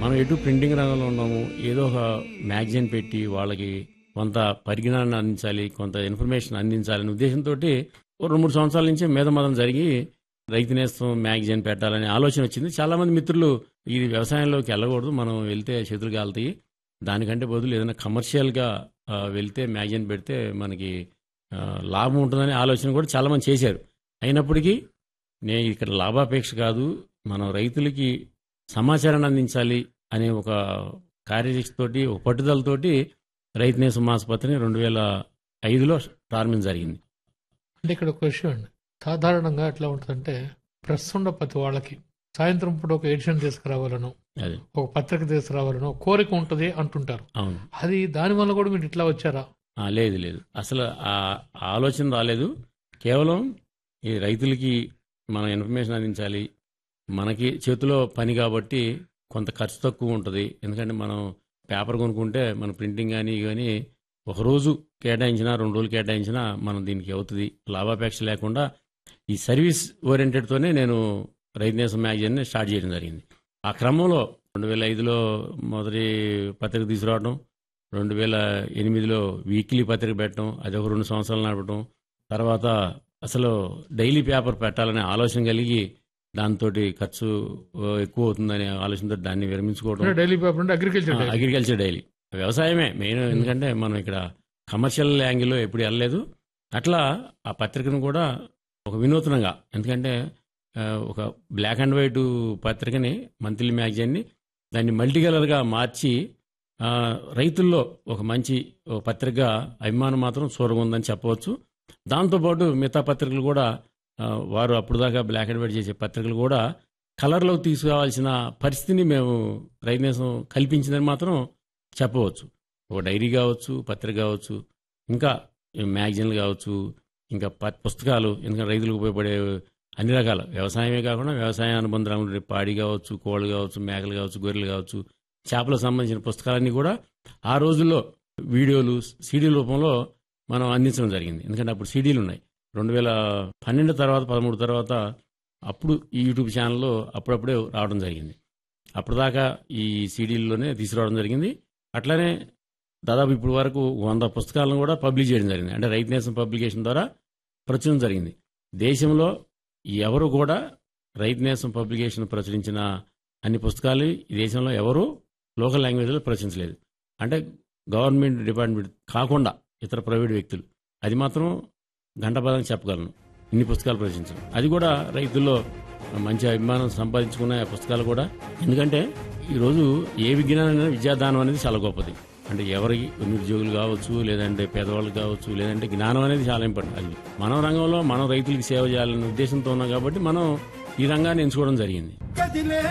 మనం ఎటు ప్రింటింగ్ రంగంలో ఉన్నాము ఏదో ఒక మ్యాగజైన్ పెట్టి వాళ్ళకి కొంత పరిజ్ఞానాన్ని అందించాలి కొంత ఇన్ఫర్మేషన్ అందించాలనే ఉద్దేశంతో రెండు మూడు సంవత్సరాల నుంచి మేధమదం జరిగి రైతు నేస్తం మ్యాగజైన్ పెట్టాలనే ఆలోచన వచ్చింది చాలా మంది మిత్రులు ఇది వ్యవసాయంలోకి వెళ్ళకూడదు మనం వెళ్తే చేతులు కాలుతాయి దానికంటే బదులు ఏదైనా కమర్షియల్గా ఆ, వెళ్తే మ్యాగజైన్ పెడితే మనకి ఆ, లాభం ఉంటుందనే ఆలోచన కూడా చాలా మంది చేశారు అయినప్పటికీ నేను ఇక్కడ లాభాపేక్ష కాదు మనం రైతులకి సమాచారాన్ని అందించాలి అనే ఒక కార్యదీక్షతోటి ఒక పట్టుదలతోటి రైతు నేసం ఆసుపత్రిని రెండు వేల ఐదులో ప్రారంభించడం జరిగింది అంటే ఇక్కడ ఒక విషయం అండి సాధారణంగా ఎట్లా ఉంటుందంటే ప్రెస్ ఉన్న ప్రతి వాళ్ళకి సాయంత్రం పూట ఒక ఎడిషన్ తీసుకురావాలను అది ఒక పత్రిక తీసుకురావాలను కోరిక ఉంటుంది అంటుంటారు అవును అది దాని వల్ల కూడా మీరు ఇట్లా వచ్చారా ఆ, లేదు లేదు అసలు ఆ ఆ ఆలోచన రాలేదు కేవలం ఈ రైతులకి మనం ఇన్ఫర్మేషన్ అందించాలి మనకి చేతిలో పని కాబట్టి కొంత ఖర్చు తక్కువ ఉంటుంది ఎందుకంటే మనం పేపర్ కొనుక్కుంటే మన ప్రింటింగ్ కానీ కానీ ఒక రోజు కేటాయించినా రెండు రోజులు కేటాయించినా మనం దీనికి అవుతుంది లాభాపేక్ష లేకుండా ఈ సర్వీస్ ఓరియంటెడ్తోనే నేను రైతు నేసం మ్యాగజైన్ని స్టార్ట్ చేయడం జరిగింది ఆ క్రమంలో రెండు వేల ఐదులో మొదటి పత్రిక తీసుకురావడం రెండు వేల ఎనిమిదిలో వీక్లీ పత్రిక పెట్టడం అది ఒక రెండు సంవత్సరాలు నడపడం తర్వాత అసలు డైలీ పేపర్ పెట్టాలనే ఆలోచన కలిగి దాంతో ఖర్చు ఆ, ఎక్కువ అవుతుందనే ఆలోచనతో దాన్ని విరమించుకోవడం డైలీ పేపర్ అంటే అగ్రికల్చర్ డైలీ అగ్రికల్చర్ డైలీ వ్యవసాయమే మెయిన్ ఎందుకంటే మనం ఇక్కడ కమర్షియల్ యాంగిల్లో ఎప్పుడు వెళ్ళలేదు అట్లా ఆ పత్రికను కూడా ఒక వినూత్నంగా ఎందుకంటే ఆ, ఒక బ్లాక్ అండ్ వైట్ పత్రికని మంత్లీ మ్యాగజైన్ని దాన్ని మల్టీ కలర్గా మార్చి ఆ, రైతుల్లో ఒక మంచి ఓ పత్రిక అభిమానం మాత్రం చూరగుందని చెప్పవచ్చు దాంతోపాటు మిగతా పత్రికలు కూడా ఆ, వారు అప్పుడు దాకా బ్లాక్ అండ్ వైట్ చేసే పత్రికలు కూడా కలర్లోకి తీసుకురావాల్సిన పరిస్థితిని మేము రైతు కల్పించిందని మాత్రం చెప్పవచ్చు ఒక డైరీ కావచ్చు పత్రిక కావచ్చు ఇంకా మ్యాగజైన్లు కావచ్చు ఇంకా ప- పుస్తకాలు ఇంకా రైతులకు ఉపయోగపడే అన్ని రకాల వ్యవసాయమే కాకుండా వ్యవసాయ అనుబంధ రంగంలో పాడి కావచ్చు కోళ్ళు కావచ్చు మేకలు కావచ్చు గొర్రెలు కావచ్చు చేపలకు సంబంధించిన పుస్తకాలన్నీ కూడా ఆ రోజుల్లో వీడియోలు సీడీ రూపంలో మనం అందించడం జరిగింది ఎందుకంటే అప్పుడు సీడీలు ఉన్నాయి రెండు వేల పన్నెండు తర్వాత పదమూడు తర్వాత అప్పుడు ఈ యూట్యూబ్ ఛానల్లో అప్పుడప్పుడే రావడం జరిగింది అప్పటిదాకా ఈ సీడీల్లోనే తీసుకురావడం జరిగింది అట్లానే దాదాపు ఇప్పుడు వరకు వంద పుస్తకాలను కూడా పబ్లిష్ చేయడం జరిగింది అంటే రైతు నేసం పబ్లికేషన్ ద్వారా ప్రచురణ జరిగింది దేశంలో ఎవరు కూడా రైతు నేసం పబ్లికేషన్ ప్రచురించిన అన్ని పుస్తకాలు ఈ దేశంలో ఎవరు లోకల్ లాంగ్వేజ్లో ప్రచురించలేదు అంటే గవర్నమెంట్ డిపార్ట్మెంట్ కాకుండా ఇతర ప్రైవేట్ వ్యక్తులు అది మాత్రం గంటపదంగా చెప్పగలను ఇన్ని పుస్తకాలు ప్రచురించడం అది కూడా రైతుల్లో మంచి అభిమానం సంపాదించుకున్న పుస్తకాలు కూడా ఎందుకంటే ఈరోజు ఏ విజ్ఞానం విద్యాదానం అనేది చాలా గొప్పది అంటే ఎవరికి నిరుద్యోగులు కావచ్చు లేదంటే పేదవాళ్ళు కావచ్చు లేదంటే జ్ఞానం అనేది చాలా ఇంపార్టెంట్ అది మన రంగంలో మనం రైతులకు సేవ చేయాలనే ఉద్దేశంతో ఉన్నాం కాబట్టి మనం ఈ రంగాన్ని ఎంచుకోవడం జరిగింది